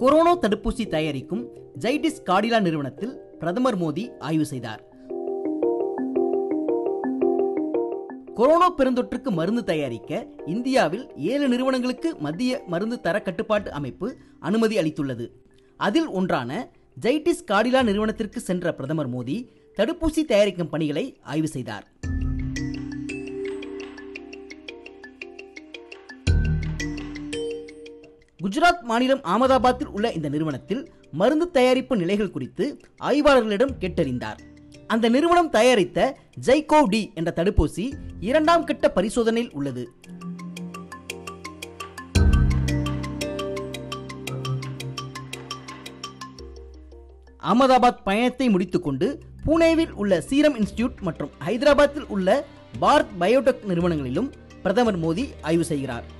corona தடுப்பூசி தயாரிக்கும் ஜைடிஸ் காடிலா நிறுவனத்தில் பிரதமர் மோடி ஆய்வு செய்தார் கொரோனா பெருந்தொற்றுக்கு மருந்து தயாரிக்க இந்தியாவில் ஏழு நிறுவனங்களுக்கு மத்திய மருந்து தர கட்டுப்பாட்டு அமைப்பு அனுமதி அளித்துள்ளது அதில் ஒன்றான ஜைடிஸ் காடிலா நிறுவனத்திற்கு சென்ற பிரதமர் மோடி தடுப்பூசி தயாரிக்கும் பணிகளை ஆய்வு செய்தார் குஜராத் மாநிலம் அகமதாபாத்தில் உள்ள இந்த நிறுவனத்தில் மருந்து தயாரிப்பு நிலைகள் குறித்து ஆய்வாளர்களிடம் கேட்டறிந்தார் அந்த நிறுவனம் தயாரித்த ஜைகோவ் டி என்ற தடுப்பூசி இரண்டாம் கட்ட பரிசோதனையில் உள்ளது அகமதாபாத் பயணத்தை முடித்துக்கொண்டு புனேவில் உள்ள சீரம் இன்ஸ்டிடியூட் மற்றும் ஹைதராபாத்தில் உள்ள பாரத் பயோடெக் நிறுவனங்களிலும் பிரதமர் மோடி ஆய்வு செய்கிறார்